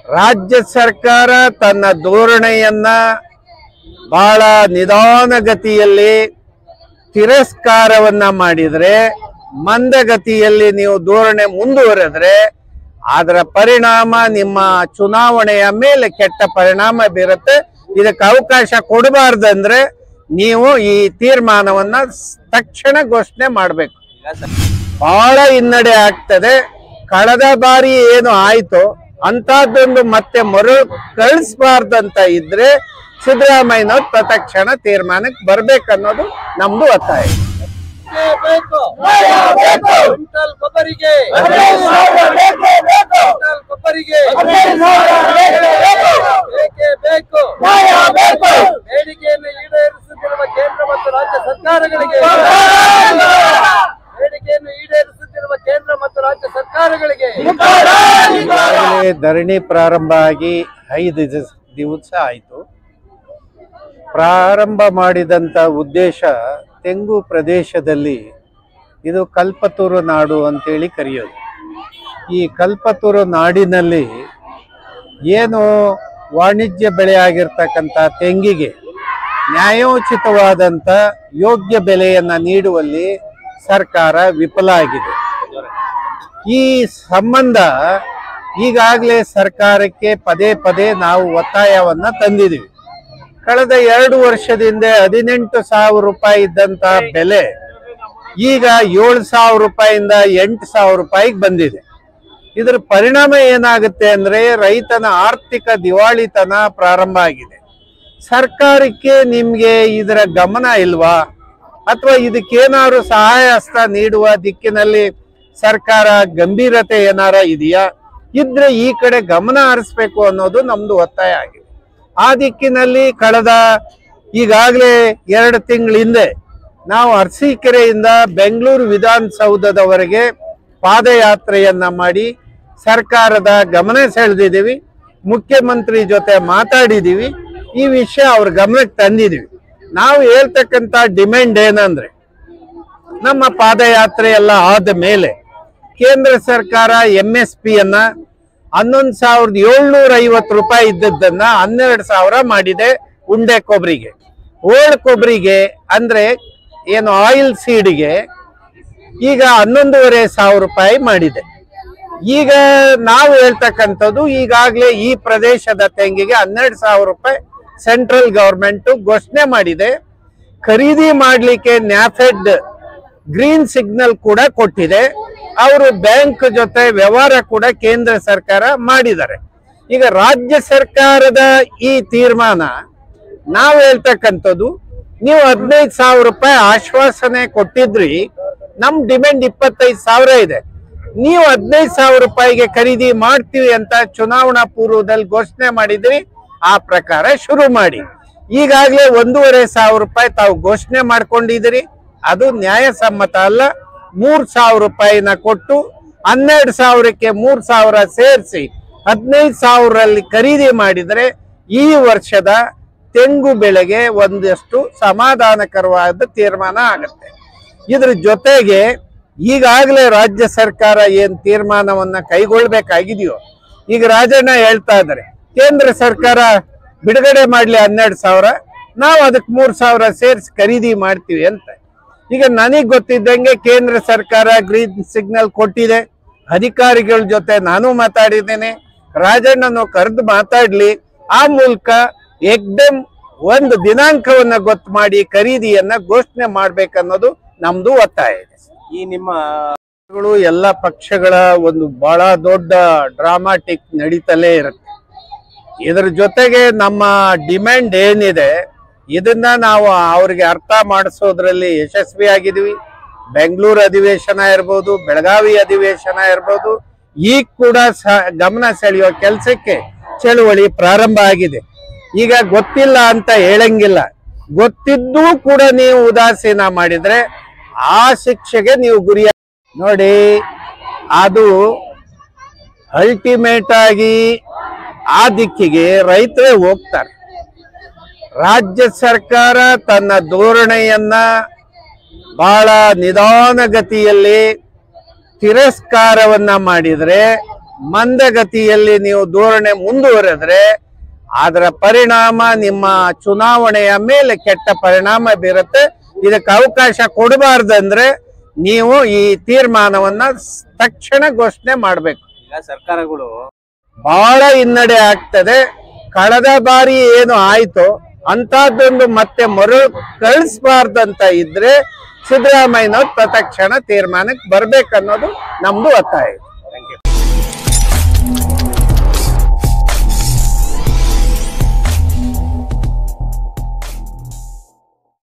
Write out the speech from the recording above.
ರಾಜ್ಯ ಸರ್ಕಾರ ತನ್ನ ಧೋರಣೆಯನ್ನ ಬಹಳ ನಿಧಾನಗತಿಯಲ್ಲಿ ತಿರಸ್ಕಾರವನ್ನ ಮಾಡಿದ್ರೆ ಮಂದಗತಿಯಲ್ಲಿ ನೀವು ಧೋರಣೆ ಮುಂದುವರೆದ್ರೆ ಅದರ ಪರಿಣಾಮ ನಿಮ್ಮ ಚುನಾವಣೆಯ ಮೇಲೆ ಕೆಟ್ಟ ಪರಿಣಾಮ ಬೀರುತ್ತೆ ಇದಕ್ಕೆ ಅವಕಾಶ ಕೊಡಬಾರ್ದಂದ್ರೆ ನೀವು ಈ ತೀರ್ಮಾನವನ್ನ ತಕ್ಷಣ ಘೋಷಣೆ ಮಾಡಬೇಕು ಬಹಳ ಹಿನ್ನಡೆ ಆಗ್ತದೆ ಕಳೆದ ಬಾರಿ ಏನು ಆಯ್ತು ಅಂತದ್ದೊಂದು ಮತ್ತೆ ಮರು ಕಳಿಸ್ಬಾರ್ದಂತ ಇದ್ರೆ ಸಿದ್ದರಾಮಯ್ಯನವ್ರು ತತ್ಕ್ಷಣ ತೀರ್ಮಾನಕ್ಕೆ ಬರ್ಬೇಕನ್ನೋದು ನಮ್ದು ಒತ್ತಾಯ ಬೇಕು ಕ್ವಿಂಟಲ್ ಕೊಬ್ಬರಿಗೆ ಕ್ವಿಂಟಲ್ ಕೊಬ್ಬರಿಗೆ ಬೇಕೇ ಬೇಕು ಬೇಡಿಕೆಯನ್ನು ಈಡೇರಿಸುತ್ತಿರುವ ಕೇಂದ್ರ ಮತ್ತು ರಾಜ್ಯ ಸರ್ಕಾರಗಳಿಗೆ ಬೇಡಿಕೆಯನ್ನು ಈಡೇರಿಸುತ್ತಿರುವ ಕೇಂದ್ರ ಮತ್ತು ರಾಜ್ಯ ಸರ್ಕಾರಗಳಿಗೆ ಈಗಾಗಲೇ ಧರಣಿ ಪ್ರಾರಂಭ ಆಗಿ ಐದು ದಿವಸ- ದಿವಸ ಆಯಿತು ಪ್ರಾರಂಭ ಮಾಡಿದಂಥ ಉದ್ದೇಶ ತೆಂಗು ಪ್ರದೇಶದಲ್ಲಿ ಇದು ಕಲ್ಪತೂರು ನಾಡು ಅಂತೇಳಿ ಕರೆಯೋದು ಈ ಕಲ್ಪತೂರು ನಾಡಿನಲ್ಲಿ ಏನು ವಾಣಿಜ್ಯ ಬೆಳೆ ಆಗಿರ್ತಕ್ಕಂಥ ತೆಂಗಿಗೆ ನ್ಯಾಯೋಚಿತವಾದಂಥ ಯೋಗ್ಯ ಬೆಲೆಯನ್ನು ನೀಡುವಲ್ಲಿ ಸರ್ಕಾರ ವಿಫಲ ಆಗಿದೆ ಈ ಸಂಬಂಧ ಈಗಾಗಲೇ ಸರ್ಕಾರಕ್ಕೆ ಪದೇ ಪದೇ ನಾವು ಒತ್ತಾಯವನ್ನ ತಂದಿದ್ದೀವಿ ಕಳೆದ ಎರಡು ವರ್ಷದಿಂದ ಹದಿನೆಂಟು ಸಾವಿರ ರೂಪಾಯಿ ಇದ್ದಂತ ಬೆಲೆ ಈಗ ಏಳು ಸಾವಿರ ರೂಪಾಯಿಂದ ಎಂಟು ಸಾವಿರ ರೂಪಾಯಿಗೆ ಬಂದಿದೆ ಇದರ ಪರಿಣಾಮ ಏನಾಗುತ್ತೆ ಅಂದ್ರೆ ರೈತನ ಆರ್ಥಿಕ ದಿವಾಳಿತನ ಪ್ರಾರಂಭ ಆಗಿದೆ ಸರ್ಕಾರಕ್ಕೆ ನಿಮ್ಗೆ ಇದರ ಗಮನ ಇಲ್ವಾ ಅಥವಾ ಇದಕ್ಕೇನಾದ್ರು ಸಹಾಯ ಹಸ್ತ ನೀಡುವ ದಿಕ್ಕಿನಲ್ಲಿ ಸರ್ಕಾರ ಗಂಭೀರತೆ ಏನಾರ ಇದೆಯಾ ಇದ್ರೆ ಈ ಕಡೆ ಗಮನ ಹರಿಸ್ಬೇಕು ಅನ್ನೋದು ನಮ್ದು ಒತ್ತಾಯ ಆಗಿದೆ ಆ ದಿಕ್ಕಿನಲ್ಲಿ ಕಳೆದ ಈಗಾಗಲೇ ಎರಡು ತಿಂಗಳ ಹಿಂದೆ ನಾವು ಅರಸೀಕೆರೆಯಿಂದ ಬೆಂಗಳೂರು ವಿಧಾನಸೌಧದವರೆಗೆ ಪಾದಯಾತ್ರೆಯನ್ನ ಮಾಡಿ ಸರ್ಕಾರದ ಗಮನ ಸೆಳೆದಿದ್ದೀವಿ ಮುಖ್ಯಮಂತ್ರಿ ಜೊತೆ ಮಾತಾಡಿದ್ದೀವಿ ಈ ವಿಷಯ ಅವ್ರ ಗಮನಕ್ಕೆ ತಂದಿದ್ದೀವಿ ನಾವು ಹೇಳ್ತಕ್ಕಂಥ ಡಿಮ್ಯಾಂಡ್ ಏನಂದ್ರೆ ನಮ್ಮ ಪಾದಯಾತ್ರೆ ಎಲ್ಲ ಆದ ಮೇಲೆ ಕೇಂದ್ರ ಸರ್ಕಾರ ಎಂ ಎಸ್ ಪಿ ಅನ್ನ ಹನ್ನೊಂದು ಸಾವಿರದ ಏಳ್ನೂರ ಐವತ್ತು ರೂಪಾಯಿ ಇದ್ದದ್ದನ್ನ ಹನ್ನೆರಡು ಸಾವಿರ ಮಾಡಿದೆ ಉಂಡೆ ಕೊಬ್ಬರಿಗೆ ಓಲ್ಡ್ ಕೊಬ್ಬರಿಗೆ ಅಂದ್ರೆ ಏನು ಆಯಿಲ್ ಸೀಡ್ಗೆ ಈಗ ಹನ್ನೊಂದೂವರೆ ಸಾವಿರ ರೂಪಾಯಿ ಮಾಡಿದೆ ಈಗ ನಾವು ಹೇಳ್ತಕ್ಕಂಥದ್ದು ಈಗಾಗಲೇ ಈ ಪ್ರದೇಶದ ತೆಂಗಿಗೆ ಹನ್ನೆರಡು ಸಾವಿರ ರೂಪಾಯಿ ಸೆಂಟ್ರಲ್ ಗವರ್ಮೆಂಟ್ ಘೋಷಣೆ ಮಾಡಿದೆ ಖರೀದಿ ಮಾಡಲಿಕ್ಕೆ ನ್ಯಾಫೆಡ್ ಗ್ರೀನ್ ಸಿಗ್ನಲ್ ಕೂಡ ಕೊಟ್ಟಿದೆ ಅವರು ಬ್ಯಾಂಕ್ ಜೊತೆ ವ್ಯವಹಾರ ಕೂಡ ಕೇಂದ್ರ ಸರ್ಕಾರ ಮಾಡಿದ್ದಾರೆ ಈಗ ರಾಜ್ಯ ಸರ್ಕಾರದ ಈ ತೀರ್ಮಾನ ನಾವು ಹೇಳ್ತಕ್ಕಂಥದ್ದು ನೀವು ಹದಿನೈದು ಸಾವಿರ ರೂಪಾಯಿ ಆಶ್ವಾಸನೆ ಕೊಟ್ಟಿದ್ರಿ ನಮ್ ಡಿಮ್ಯಾಂಡ್ ಇಪ್ಪತ್ತೈದು ಸಾವಿರ ಇದೆ ನೀವು ಹದಿನೈದು ಸಾವಿರ ರೂಪಾಯಿಗೆ ಖರೀದಿ ಮಾಡ್ತೀವಿ ಅಂತ ಚುನಾವಣಾ ಪೂರ್ವದಲ್ಲಿ ಘೋಷಣೆ ಮಾಡಿದ್ರಿ ಆ ಪ್ರಕಾರ ಶುರು ಮಾಡಿ ಈಗಾಗಲೇ ಒಂದೂವರೆ ಸಾವಿರ ರೂಪಾಯಿ ತಾವು ಘೋಷಣೆ ಮಾಡ್ಕೊಂಡಿದ್ದೀರಿ ಅದು ನ್ಯಾಯಸಮ್ಮತ ಅಲ್ಲ ಮೂರ್ ಸಾವಿರ ರೂಪಾಯಿನ ಕೊಟ್ಟು ಹನ್ನೆರಡು ಸಾವಿರಕ್ಕೆ ಮೂರ್ ಸಾವಿರ ಸೇರಿಸಿ ಹದಿನೈದು ಸಾವಿರಲ್ಲಿ ಖರೀದಿ ಮಾಡಿದ್ರೆ ಈ ವರ್ಷದ ತೆಂಗು ಬೆಳೆಗೆ ಒಂದಷ್ಟು ಸಮಾಧಾನಕರವಾದ ತೀರ್ಮಾನ ಆಗುತ್ತೆ ಇದ್ರ ಜೊತೆಗೆ ಈಗಾಗಲೇ ರಾಜ್ಯ ಸರ್ಕಾರ ಏನ್ ತೀರ್ಮಾನವನ್ನ ಕೈಗೊಳ್ಬೇಕಾಗಿದೆಯೋ ಈಗ ರಾಜಣ್ಣ ಹೇಳ್ತಾ ಇದ್ದಾರೆ ಕೇಂದ್ರ ಸರ್ಕಾರ ಬಿಡುಗಡೆ ಮಾಡ್ಲಿ ಹನ್ನೆರಡು ಸಾವಿರ ನಾವು ಅದಕ್ಕೆ ಮೂರ್ ಸಾವಿರ ಸೇರಿಸಿ ಖರೀದಿ ಮಾಡ್ತೀವಿ ಅಂತ ಈಗ ನನಗ್ ಗೊತ್ತಿದ್ದಂಗೆ ಕೇಂದ್ರ ಸರ್ಕಾರ ಗ್ರೀನ್ ಸಿಗ್ನಲ್ ಕೊಟ್ಟಿದೆ ಅಧಿಕಾರಿಗಳ ಜೊತೆ ನಾನು ಮಾತಾಡಿದ್ದೇನೆ ರಾಜಣ್ಣನು ಕರೆದು ಮಾತಾಡ್ಲಿ ಆ ಮೂಲಕ ಏಕ್ದಮ್ ಒಂದು ದಿನಾಂಕವನ್ನ ಗೊತ್ತು ಮಾಡಿ ಖರೀದಿಯನ್ನ ಘೋಷಣೆ ಮಾಡ್ಬೇಕನ್ನೋದು ನಮ್ದು ಒತ್ತಾಯ ಇದೆ ಈ ನಿಮ್ಮ ಗಳು ಎಲ್ಲ ಪಕ್ಷಗಳ ಒಂದು ಬಹಳ ದೊಡ್ಡ ಡ್ರಾಮಾಟಿಕ್ ನಡೀತಲೇ ಇರುತ್ತೆ ಇದ್ರ ಜೊತೆಗೆ ನಮ್ಮ ಡಿಮ್ಯಾಂಡ್ ಏನಿದೆ ಇದನ್ನ ನಾವು ಅವ್ರಿಗೆ ಅರ್ಥ ಮಾಡಿಸೋದ್ರಲ್ಲಿ ಯಶಸ್ವಿಯಾಗಿದ್ವಿ ಬೆಂಗಳೂರು ಅಧಿವೇಶನ ಇರ್ಬೋದು ಬೆಳಗಾವಿ ಅಧಿವೇಶನ ಇರ್ಬೋದು ಈಗ ಕೂಡ ಸ- ಗಮನ ಸೆಳೆಯೋ ಕೆಲಸಕ್ಕೆ ಚಳುವಳಿ ಪ್ರಾರಂಭ ಆಗಿದೆ ಈಗ ಗೊತ್ತಿಲ್ಲ ಅಂತ ಹೇಳಂಗಿಲ್ಲ ಗೊತ್ತಿದ್ದೂ ಕೂಡ ನೀವು ಉದಾಸೀನ ಮಾಡಿದ್ರೆ ಆ ಶಿಕ್ಷೆಗೆ ನೀವು ಗುರಿಯ ನೋಡಿ ಅದು ಅಲ್ಟಿಮೇಟ್ ಆಗಿ ಆ ದಿಕ್ಕಿಗೆ ರೈತರೇ ಹೋಗ್ತಾರೆ ರಾಜ್ಯ ಸರ್ಕಾರ ತನ್ನ ಧೋರಣೆಯನ್ನ ಬಹಳ ನಿಧಾನಗತಿಯಲ್ಲಿ ತಿರಸ್ಕಾರವನ್ನ ಮಾಡಿದ್ರೆ ಮಂದಗತಿಯಲ್ಲಿ ನೀವು ಧೋರಣೆ ಮುಂದುವರೆದ್ರೆ ಅದರ ಪರಿಣಾಮ ನಿಮ್ಮ ಚುನಾವಣೆಯ ಮೇಲೆ ಕೆಟ್ಟ ಪರಿಣಾಮ ಬೀರುತ್ತೆ ಇದಕ್ಕೆ ಅವಕಾಶ ಕೊಡಬಾರ್ದಂದ್ರೆ ನೀವು ಈ ತೀರ್ಮಾನವನ್ನ ತಕ್ಷಣ ಘೋಷಣೆ ಮಾಡಬೇಕು ಈಗ ಸರ್ಕಾರಗಳು ಬಹಳ ಹಿನ್ನಡೆ ಆಗ್ತದೆ ಕಳೆದ ಬಾರಿ ಏನು ಆಯ್ತು ಅಂತದ್ದೊಂದು ಮತ್ತೆ ಮರಳು ಕಳಿಸ್ಬಾರ್ದಂತ ಇದ್ರೆ ಸಿದ್ದರಾಮಯ್ಯನವ್ರು ತತ್ಕ್ಷಣ ತೀರ್ಮಾನಕ್ಕೆ ಬರ್ಬೇಕನ್ನೋದು ನಮ್ದು ಒತ್ತಾಯ